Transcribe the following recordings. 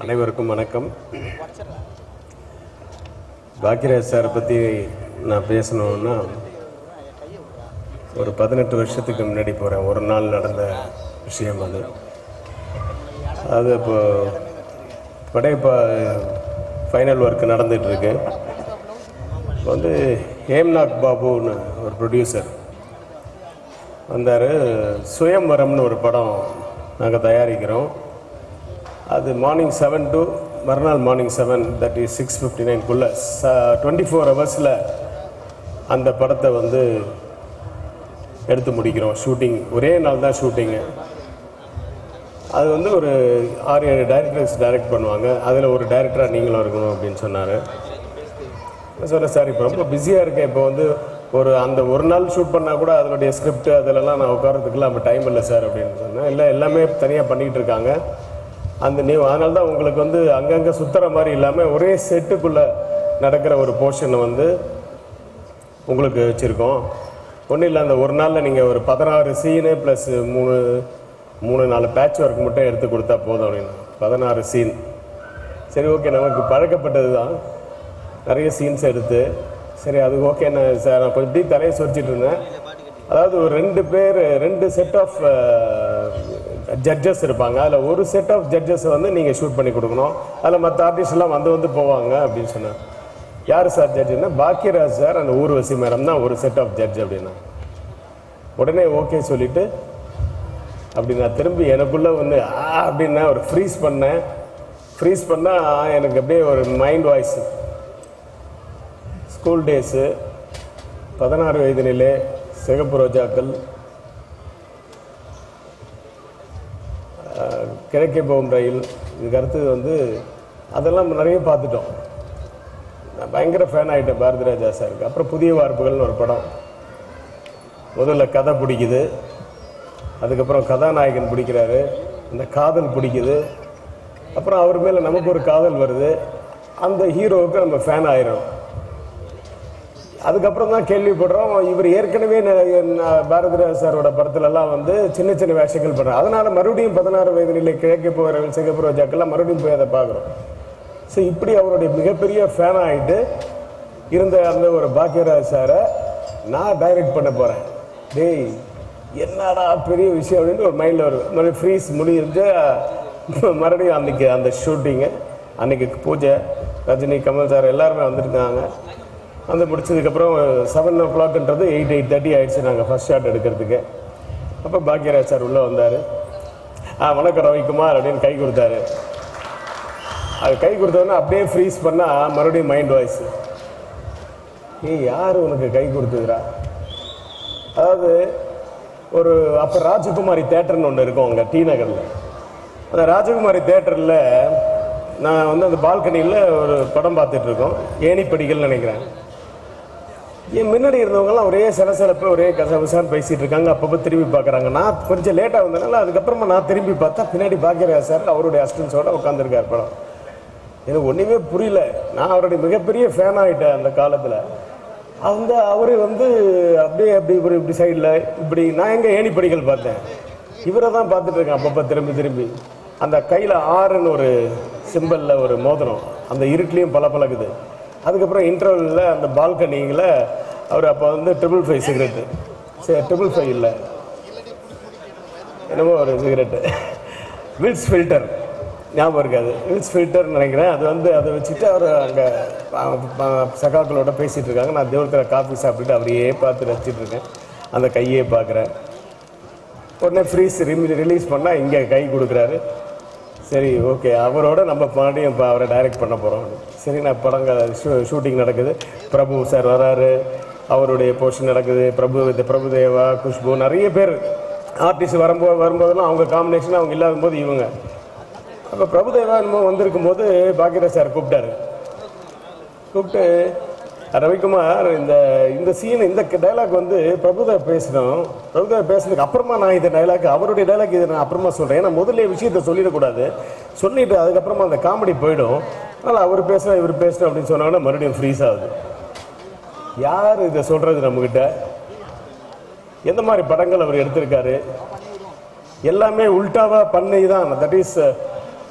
அனைவருக்கும் வணக்கம் பாக்கியராஜ் சாரை பற்றி நான் பேசணுன்னா ஒரு பதினெட்டு வருஷத்துக்கு முன்னாடி போகிறேன் ஒரு நாள் நடந்த விஷயம் அது அது இப்போ படையப்பா ஃபைனல் ஒர்க் நடந்துகிட்ருக்கு இப்போ வந்து ஹேம்நாத் பாபுன்னு ஒரு ப்ரொடியூசர் வந்தார் சுயம்வரம்னு ஒரு படம் நாங்கள் தயாரிக்கிறோம் அது மார்னிங் செவன் டு மறுநாள் morning seven that is six fifty நைன்குள்ளே டுவெண்ட்டி ஃபோர் ஹவர்ஸில் அந்த படத்தை வந்து எடுத்து முடிக்கிறோம் ஷூட்டிங் ஒரே நாள் தான் ஷூட்டிங்கு அது வந்து ஒரு ஆறு ஏழு டைரக்டர்ஸ் டைரக்ட் பண்ணுவாங்க அதில் ஒரு டைரக்டராக நீங்களும் இருக்கணும் அப்படின்னு சொன்னார் நான் சொன்னேன் சார் இப்போ ரொம்ப பிஸியாக இருக்கேன் இப்போ வந்து ஒரு அந்த ஒரு நாள் ஷூட் பண்ணால் கூட அதனுடைய ஸ்கிரிப்ட் அதிலெல்லாம் நான் உட்காரத்துக்குலாம் நம்ம டைம் இல்லை சார் அப்படின்னு சொன்னேன் இல்லை எல்லாமே தனியாக பண்ணிகிட்டு இருக்காங்க அந்த நீ அதனால தான் உங்களுக்கு வந்து அங்கங்கே சுற்றுற மாதிரி இல்லாமல் ஒரே செட்டுக்குள்ளே நடக்கிற ஒரு போர்ஷனை வந்து உங்களுக்கு வச்சுருக்கோம் ஒன்றும் இல்லை அந்த ஒரு நாளில் நீங்கள் ஒரு பதினாறு சீனு ப்ளஸ் மூணு மூணு நாலு பேட்ச் ஒர்க் மட்டும் எடுத்து கொடுத்தா போதும் அப்படின்னு பதினாறு சீன் சரி ஓகே நமக்கு பழக்கப்பட்டது தான் நிறைய சீன்ஸ் எடுத்து சரி அது ஓகே நான் சார் நான் கொஞ்சம் இப்படி தலையை சொரிச்சிட்டு இருந்தேன் அதாவது ஒரு ரெண்டு பேர் ரெண்டு செட் ஆஃப் ஜட்ஜஸ் இருப்பாங்க அதில் ஒரு செட் ஆஃப் ஜட்ஜஸ் வந்து நீங்கள் ஷூட் பண்ணி கொடுக்கணும் அதில் மற்ற ஆர்டிஸ்ட் எல்லாம் வந்து வந்து போவாங்க அப்படின்னு சொன்னேன் யார் சார் ஜட்ஜுன்னா பாக்கியராஜ் சார் அந்த ஊர்வசி மேடம் தான் ஒரு செட் ஆஃப் ஜட்ஜ் அப்படின்னா உடனே ஓகே சொல்லிட்டு அப்படி நான் திரும்பி எனக்குள்ளே வந்து ஆ அப்படின்னா ஒரு ஃப்ரீஸ் பண்ணேன் ஃப்ரீஸ் பண்ணால் எனக்கு அப்படியே ஒரு மைண்ட் வாய்ஸ் ஸ்கூல் டேஸு பதினாறு வயதினிலே சிகப்பு ரோஜாக்கள் அஹ், கிழக்கே போகும் ரயில் இதுக்கு அடுத்தது வந்து அதெல்லாம் நிறைய பார்த்துட்டோம் நான் பயங்கர ஃபேன் ஆகிட்டேன் பாரதி ராஜா சாருக்கு அப்புறம் புதிய வார்ப்புகள்னு ஒரு படம் முதல்ல கதை பிடிக்குது அதுக்கப்புறம் கதாநாயகன் பிடிக்கிறாரு அந்த காதல் பிடிக்குது அப்புறம் அவர் மேலே நமக்கு ஒரு காதல் வருது அந்த ஹீரோவுக்கு நம்ம ஃபேன் ஆயிரும் அதுக்கப்புறம் தான் கேள்விப்படுறோம் இவர் ஏற்கனவே ந- ந- பாரதிராஜ் சாரோட படத்துலலாம் வந்து சின்ன சின்ன வேஷங்கள் பண்ணுறாரு அதனால மறுபடியும் பதினாறு வயது நிலை கிழக்கே போகிற சிகப்பு ரோஜாக்கெல்லாம் மறுபடியும் போய் அதை பார்க்குறோம் ஸோ இப்படி அவருடைய மிகப்பெரிய ஃபேன் ஆகிட்டு இருந்த அந்த ஒரு பாக்கியராஜ் சாரை நான் டைரக்ட் பண்ண போகிறேன் டேய் என்னடா பெரிய விஷயம் அப்படின்ட்டு ஒரு மைண்டில் வரும் மறுபடியும் ஃப்ரீஸ் முடிஞ்சு மறுபடியும் அன்னைக்கு அந்த ஷூட்டிங்கு அன்னைக்கு பூஜை ரஜினி கமல் சார் எல்லாருமே வந்திருக்காங்க வந்து முடிச்சதுக்கப்புறம் செவன் ஓ கிளாக்ன்றது எயிட் எயிட் தேர்ட்டி ஆயிடுச்சு நாங்கள் ஃபர்ஸ்ட் ஷாட் எடுக்கிறதுக்கு அப்போ பாக்யராஜ் சார் உள்ளே வந்தார் ஆ வணக்கம் ரவிக்குமார் அப்படின்னு கை கொடுத்தாரு அது கை கொடுத்தோன்னே அப்படியே ஃப்ரீஸ் பண்ணால் மறுபடியும் மைண்ட் வாய்ஸ் ஏய் யார் உனக்கு கை கொடுத்ததுடா அதாவது ஒரு அப்போ ராஜகுமாரி தேட்டர்னு ஒன்று இருக்கும் அங்கே டி நகரில் அந்த ராஜகுமாரி தேட்டரில் நான் வந்து அந்த பால்கனியில் ஒரு படம் பார்த்துட்டு இருக்கோம் ஏணிப்படிகள் நினைக்கிறேன் என் முன்னாடி இருந்தவங்கலாம் ஒரே சலசலப்பு ஒரே கசகசான்னு பேசிட்டு இருக்காங்க அப்பப்போ திரும்பி பார்க்குறாங்க நான் கொஞ்சம் லேட்டாக வந்தனால அதுக்கப்புறமா நான் திரும்பி பார்த்தா பின்னாடி பாக்கியராஜ் சார் அவருடைய அசிஸ்டன்ஸோட உட்காந்துருக்கார் படம் எனக்கு ஒன்றுமே புரியல நான் அவருடைய மிகப்பெரிய ஃபேன் ஆகிட்டேன் அந்த காலத்தில் அந்த அவர் வந்து அப்படியே அப்படி இப்படி இப்படி சைடில் இப்படி நான் எங்கே ஏணிப்படிகள் பார்த்தேன் இவரை தான் பார்த்துட்டு இருக்கேன் அப்பப்போ திரும்பி திரும்பி அந்த கையில் ஆறுன்னு ஒரு சிம்பலில் ஒரு மோதிரம் அந்த இருட்லேயும் பல பழகுது அதுக்கப்புறம் இன்டர்வலில் அந்த பால்கனியில் அவர் அப்போ வந்து ட்ரிபிள் ஃபைவ் சிகரெட்டு சரி ட்ரிபிள் ஃபைவ் இல்லை என்னமோ ஒரு சிகரெட்டு வில்ஸ் ஃபில்டர் ஞாபகம் இருக்காது வில்ஸ் ஃபில்டர்னு நினைக்கிறேன் அது வந்து அதை வச்சுட்டு அவர் அங்கே சகாக்களோட பேசிகிட்டு இருக்காங்க நான் தேவத்தில் காஃபி சாப்பிட்டுட்டு அப்படியே பார்த்து ரசிச்சிட்டு இருக்கேன் அந்த கையே பார்க்குறேன் உடனே ஃப்ரீஸ் ரிலீஸ் பண்ணால் இங்கே கை கொடுக்குறாரு சரி ஓகே அவரோட நம்ம மறுபடியும் இப்போ அவரை டைரக்ட் பண்ண போகிறோம் சரி நான் படங்க ஷூ ஷூட்டிங் நடக்குது பிரபு சார் வராரு அவருடைய போர்ஷன் நடக்குது பிரபு இந்த பிரபுதேவா குஷ்பு நிறைய பேர் ஆர்டிஸ்ட் வரும்போது வரும்போதெல்லாம் அவங்க காம்பினேஷன் அவங்க இல்லாத போது இவங்க அப்போ பிரபுதேவா என்னமோ வந்திருக்கும் போது பாக்கியராஜ் சார் கூப்பிட்டாரு கூப்பிட்டு ரவிக்குமார் இந்த இந்த சீன் இந்த டைலாக் வந்து பிரபுதேவா பேசணும் பிரபுதேவா பேசுனதுக்கு அப்புறமா நான் இந்த டைலாக் அவருடைய டைலாக் இதை நான் அப்புறமா சொல்கிறேன் ஏன்னா முதல்ல விஷயத்தை சொல்லிடக்கூடாது சொல்லிட்டு அதுக்கப்புறமா அந்த காமெடி போயிடும் அதனால் அவர் பேசுனா இவர் பேசணும் அப்படின்னு சொன்னாங்கன்னா மறுபடியும் ஃப்ரீஸ் ஆகுது யார் இதை சொல்கிறது நம்மக்கிட்ட எந்த மாதிரி படங்கள் அவர் எடுத்திருக்காரு எல்லாமே உல்டாவா பண்ணி தான் தட் இஸ்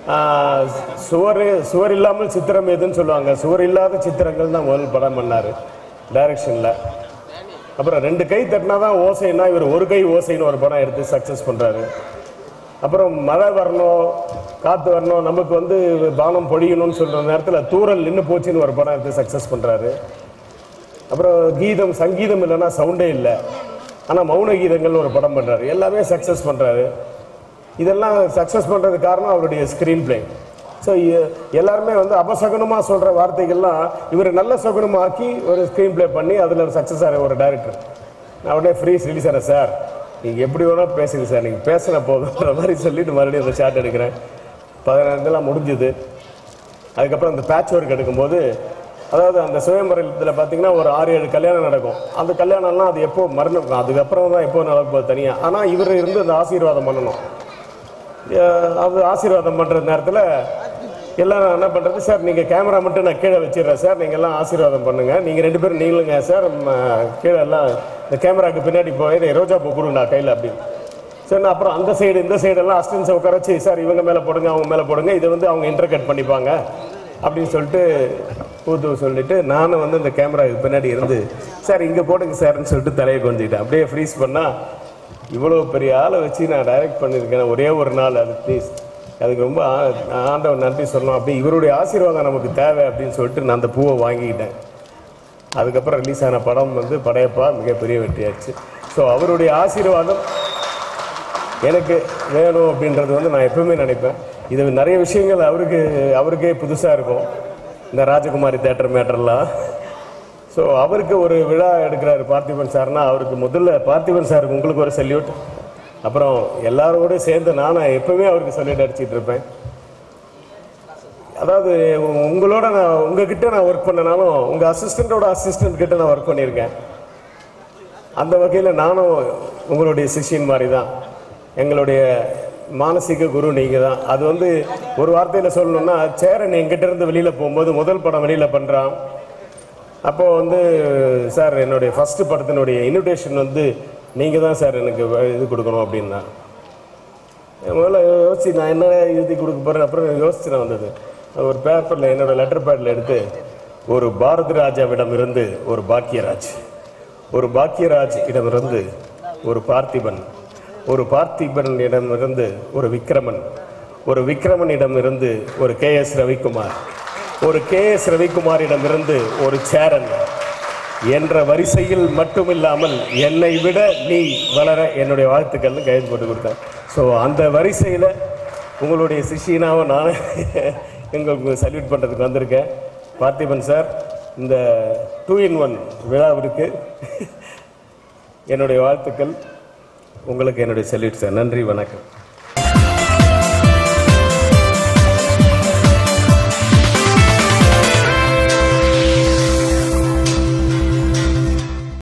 ஆஹ், சுவர் சுவர் இல்லாமல் சித்திரம் எதுன்னு சொல்லுவாங்க சுவர் இல்லாத சித்திரங்கள் தான் முதல் படம் பண்ணார் டைரக்ஷனில் அப்புறம் ரெண்டு கை தட்டினா தான் ஓசைன்னா இவர் ஒரு கை ஓசைன்னு ஒரு படம் எடுத்து சக்ஸஸ் பண்ணுறாரு அப்புறம் மழை வரணும் காற்று வரணும் நமக்கு வந்து பானம் பொழியணும்னு சொல்கிற நேரத்தில் தூரல் நின்று போச்சுன்னு ஒரு படம் எடுத்து சக்ஸஸ் பண்ணுறாரு அப்புறம் கீதம் சங்கீதம் இல்லைன்னா சவுண்டே இல்லை ஆனால் மௌன கீதங்கள்னு ஒரு படம் பண்ணுறாரு எல்லாமே சக்ஸஸ் பண்ணுறாரு இதெல்லாம் சக்ஸஸ் பண்ணுறது காரணம் அவருடைய ஸ்க்ரீன் பிளே ஸோ எல்லாருமே வந்து அபசகுனமாக சொல்கிற வார்த்தைகள்லாம் இவர் நல்ல சகுனமாக்கி ஒரு ஸ்க்ரீன் பிளே பண்ணி அதில் ஒரு சக்ஸஸ் ஆகிற ஒரு டைரக்டர் நான் உடனே ஃப்ரீ ரிலீஸ் ஆகிறேன் சார் நீங்கள் எப்படி வேணால் பேசுங்க சார் நீங்கள் பேசின போதுன்ற மாதிரி சொல்லிட்டு மறுபடியும் அந்த ஷாட் எடுக்கிறேன் பதினாறுலாம் முடிஞ்சுது அதுக்கப்புறம் அந்த பேட்ச் ஒர்க் எடுக்கும்போது அதாவது அந்த சுயம்பரத்தில் பார்த்தீங்கன்னா ஒரு ஆறு ஏழு கல்யாணம் நடக்கும் அந்த கல்யாணம்லாம் அது எப்போ மரணம் அதுக்கப்புறம் தான் எப்போ நடக்க போகுது தனியாக ஆனால் இவர் இருந்து அந்த ஆசீர்வாதம் பண்ணணும் அஹ் அது ஆசீர்வாதம் பண்ணுற நேரத்தில் எல்லாம் நான் என்ன பண்ணுறது சார் நீங்கள் கேமரா மட்டும் நான் கீழே வச்சிடுறேன் சார் நீங்கள் எல்லாம் ஆசீர்வாதம் பண்ணுங்கள் நீங்கள் ரெண்டு பேரும் நீங்களுங்க சார் ம, கீழே எல்லாம் இந்த கேமராக்கு பின்னாடி போய் இதை ரோஜா பூ கொடுங்கண்ணா கையில் அப்படின்னு சரி நான் அப்புறம் அந்த சைடு இந்த சைடெல்லாம் அஸ்டன்ஸை உட்கார வச்சு சார் இவங்க மேலே போடுங்க அவங்க மேலே போடுங்க இதை வந்து அவங்க இன்டர்கட் பண்ணிப்பாங்க அப்படின்னு சொல்லிட்டு ஊத்து சொல்லிட்டு நானும் வந்து இந்த கேமராவுக்கு பின்னாடி இருந்து சார் இங்கே போடுங்க சார்னு சொல்லிட்டு தலையை கொஞ்சிக்கிட்டேன் அப்படியே ஃப்ரீஸ் பண்ணால் இவ்வளோ பெரிய ஆளை வச்சு நான் டைரக்ட் பண்ணியிருக்கேன் ஒரே ஒரு நாள் அது ப்ளீஸ் அதுக்கு ரொம்ப ஆ- ஆண்டவன் நன்றி சொல்லணும் அப்படி இவருடைய ஆசீர்வாதம் நமக்கு தேவை அப்படின்னு சொல்லிட்டு நான் அந்த பூவை வாங்கிக்கிட்டேன் அதுக்கப்புறம் ரிலீஸ் ஆன படம் வந்து படையப்பா மிகப்பெரிய வெற்றியாச்சு ஸோ அவருடைய ஆசீர்வாதம் எனக்கு வேணும் அப்படின்றது வந்து நான் எப்பவுமே நினைப்பேன் இது நிறைய விஷயங்கள் அவருக்கு அவருக்கே புதுசாக இருக்கும் இந்த ராஜகுமாரி தேட்டர் மேட்டர்லாம் ஸோ அவருக்கு ஒரு விழா எடுக்கிறாரு பார்த்திபன் சார்னா அவருக்கு முதல்ல பார்த்திபன் சாருக்கு உங்களுக்கு ஒரு சல்யூட் அப்புறம் எல்லாரோட சேர்ந்து நானும் எப்பவுமே அவருக்கு சல்யூட் அடிச்சிட்டு இருப்பேன் அதாவது உ- உங்களோட நான் உங்ககிட்ட நான் ஒர்க் பண்ணனாலும் உங்க அசிஸ்டண்டோட அசிஸ்டன்ட் கிட்ட நான் ஒர்க் பண்ணியிருக்கேன் அந்த வகையில் நானும் உங்களுடைய சிஷ்யன் மாதிரி தான் எங்களுடைய மானசீக குரு நீங்கள் தான் அது வந்து ஒரு வார்த்தையில் சொல்லணும்னா சேரன் எங்கிட்ட இருந்து வெளியில் போகும்போது முதல் படம் வெளியில் பண்ணுறான் அப்போ வந்து சார் என்னுடைய ஃபர்ஸ்ட் படத்தினுடைய இன்விடேஷன் வந்து நீங்கள் தான் சார் எனக்கு வ- இது கொடுக்கணும் அப்படின்னா முதல்ல யோசிச்சு நான் என்ன எழுதி கொடுக்க போகிறேன் அப்புறம் யோசிச்சு நான் வந்தது அது ஒரு பேப்பரில் என்னோட லெட்டர் பேடில் எடுத்து ஒரு பாரதி ராஜாவிடம் இருந்து ஒரு பாக்கியராஜ் ஒரு பாக்கியராஜ் இடமிருந்து ஒரு பார்த்திபன் ஒரு பார்த்திபன் இடமிருந்து ஒரு விக்ரமன் ஒரு விக்ரமனிடமிருந்து ஒரு கே எஸ் ரவிக்குமார் ஒரு கே எஸ் ரவிக்குமாரிடமிருந்து ஒரு சேரன் என்ற வரிசையில் மட்டுமில்லாமல் என்னை விட நீ வளர என்னுடைய வாழ்த்துக்கள்னு கைது போட்டு கொடுத்தேன் ஸோ அந்த வரிசையில் உங்களுடைய சிஷியனாவை நான் எங்களுக்கு சல்யூட் பண்ணுறதுக்கு வந்திருக்கேன் பார்த்திபன் சார் இந்த டூ இன் ஒன் விழாவிற்கு என்னுடைய வாழ்த்துக்கள் உங்களுக்கு என்னுடைய சல்யூட் சார் நன்றி வணக்கம்